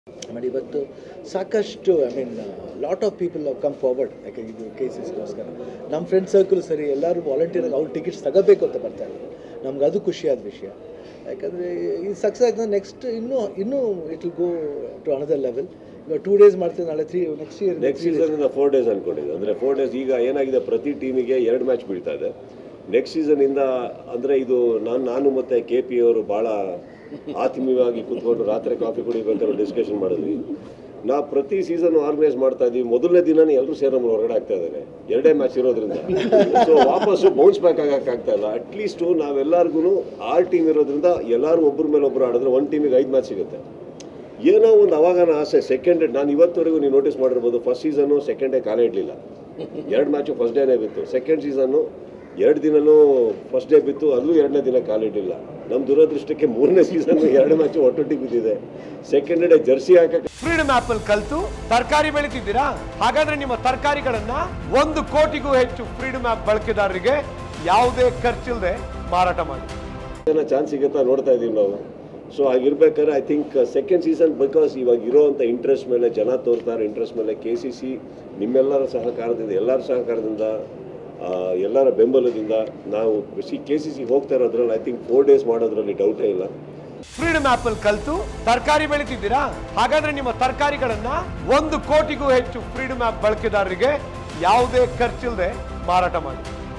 ಆಮೇಲೆ ಇವತ್ತು ಸಾಕಷ್ಟು I mean lot of people have come forward ಯಾಕೆ ಇದು ಕೇಸಸ್ಗೋಸ್ಕರ ನಮ್ಮ ಫ್ರೆಂಡ್ ಸರ್ಕಲ್ ಸರಿ ಎಲ್ಲರೂ ವಾಲಂಟಿಯರಾಗಿ ಅವ್ರು ಟಿಕೆಟ್ಸ್ ತಗೋಬೇಕು ಅಂತ ಬರ್ತಾ ಇದ್ದಾರೆ ನಮ್ಗೆ ಅದು ಖುಷಿಯಾದ ವಿಷಯ ಯಾಕಂದರೆ ಈ ಸಕ್ಸಸ್ ಆಗಿದೆ ನೆಕ್ಸ್ಟ್ ಇನ್ನೂ ಇನ್ನೂ it will go to another level ಇವಾಗ ಟೂ ಡೇಸ್ ಮಾಡ್ತೀವಿ ನಾಳೆ three next year next season ಇಂದ ಫೋರ್ ಡೇಸ್ ಅನ್ಕೊಂಡಿದ್ದೆ ಅಂದ್ರೆ ಫೋರ್ ಡೇಸ್ ಈಗ ಏನಾಗಿದೆ ಪ್ರತಿ ಟೀಮಿಗೆ ಎರಡು ಮ್ಯಾಚ್ ಬೀಳ್ತಾ ಇದೆ ನೆಕ್ಸ್ಟ್ ಸೀಸನ್ ಇಂದ ಅಂದ್ರೆ ಇದು ನಾನು ನಾನು ಮತ್ತೆ ಕೆ ಪಿ ಅವರು ಬಹಳ ಆತ್ಮೀಯವಾಗಿ ಕೂತ್ಕೊಂಡು ರಾತ್ರಿ ಕಾಫಿ ಕುಡಿಬೇಕಾದ್ರೆ ಡಿಸ್ಕಷನ್ ಮಾಡಿದ್ವಿ ನಾ ಪ್ರತಿ ಸೀಸನ್ ಆರ್ಗನೈಸ್ ಮಾಡ್ತಾ ಇದೀವಿ ಮೊದಲನೇ ದಿನನೇ ಎಲ್ಲರೂ ಸೇರಿ ನಮ್ಮನ್ನು ಹೊರಗಡೆ ಆಗ್ತಾ ಇದ್ದಾರೆ ಎರಡೇ ಮ್ಯಾಚ್ ಇರೋದ್ರಿಂದ ಸೊ ವಾಪಸ್ಸು ಬೌನ್ಸ್ ಬ್ಯಾಕ್ ಆಗಕ್ಕಾಗ್ತಾ ಇಲ್ಲ ಅಟ್ಲೀಸ್ಟು ನಾವೆಲ್ಲರಿಗೂ ಆರ್ ಟೀಮ್ ಇರೋದ್ರಿಂದ ಎಲ್ಲರೂ ಒಬ್ಬರ ಮೇಲೆ ಒಬ್ಬರು ಆಡಿದ್ರೆ ಒಂದು ಟೀಮಿಗೆ ಐದು ಮ್ಯಾಚ್ ಸಿಗುತ್ತೆ ಏನೋ ಒಂದು ಅವಾಗನ ಆಸೆ ಸೆಕೆಂಡ್ ನಾನು ಇವತ್ತವರೆಗೂ ನೀವು ನೋಟಿಸ್ ಮಾಡಿರ್ಬೋದು ಫಸ್ಟ್ ಸೀಸನ್ನು ಸೆಕೆಂಡ್ ಡೇ ಕಾಲೇ ಇಡಲಿಲ್ಲ ಎರಡು ಮ್ಯಾಚು ಫಸ್ಟ್ ಡೇನೇ ಬಿತ್ತು ಸೆಕೆಂಡ್ ಸೀಸನ್ನು ಎರಡು ದಿನನೂ ಫಸ್ಟ್ ಡೇ ಬಿತ್ತು ಅಲ್ಲೂ ಎರಡನೇ ದಿನ ಕಾಲಿಟ್ಟಿಲ್ಲ ನಮ್ಮ ದುರದೃಷ್ಟಕ್ಕೆ ಮೂರನೇ ಸೀಸನ್ ಎರಡು ಮ್ಯಾಚು ಒಟ್ಟೊಟ್ಟಿಗೆ ಬಿದ್ದಿದೆ ಸೆಕೆಂಡ್ ಡೇ ಜರ್ಸಿ ಹಾಕಕ್ಕೆ ಫ್ರೀಡಮ್ ಆಪ್ ಅಲ್ಲಿ ಕಲ್ತು ತರಕಾರಿ ಬೆಳಿತಿದ್ದೀರಾ ಹಾಗಾದ್ರೆ ನಿಮ್ಮ ತರಕಾರಿಗಳನ್ನ ಒಂದು ಕೋಟಿಗೂ ಹೆಚ್ಚು ಫ್ರೀಡಮ್ ಆಪ್ ಬಳಕೆದಾರರಿಗೆ ಯಾವುದೇ ಖರ್ಚಿಲ್ಲದೆ ಮಾರಾಟ ಮಾಡಿ ಏನೋ ಚಾನ್ಸ್ ಸಿಗುತ್ತಾ ನೋಡ್ತಾ ಇದೀವಿ ನಾವು ಸೊ ಹಾಗಿರ್ಬೇಕಾದ್ರೆ I think second season because ಇವಾಗ ಇರೋವಂಥ ಇಂಟ್ರೆಸ್ಟ್ ಮೇಲೆ ಜನ ತೋರ್ತಾರೆ ಇಂಟ್ರೆಸ್ಟ್ ಮೇಲೆ ಕೆ ಸಿ ಸಿ ನಿಮ್ಮೆಲ್ಲರ ಸಹಕಾರದಿಂದ ಎಲ್ಲರ ಸಹಕಾರದಿಂದ ಆ, ಎಲ್ಲರ ಬೆಂಬಲದಿಂದ ನಾವು ಸಿ ಕೆ ಸಿ ಸಿ ಹೋಗ್ತಾ ಇರೋದ್ರಲ್ಲಿ ಐ ಥಿಂಕ್ ಫೋರ್ ಡೇಸ್ ಮಾಡೋದ್ರಲ್ಲಿ ಡೌಟೇ ಇಲ್ಲ ಫ್ರೀಡಮ್ ಆಪ್ ಅಲ್ಲಿ ಕಲ್ತು ತರಕಾರಿ ಬೆಳಿತಿದ್ದೀರಾ ಹಾಗಾದ್ರೆ ನಿಮ್ಮ ತರಕಾರಿಗಳನ್ನ ಒಂದು ಕೋಟಿಗೂ ಹೆಚ್ಚು ಫ್ರೀಡಮ್ ಆಪ್ ಬಳಕೆದಾರರಿಗೆ ಯಾವುದೇ ಖರ್ಚಿಲ್ಲದೆ ಮಾರಾಟ ಮಾಡಿ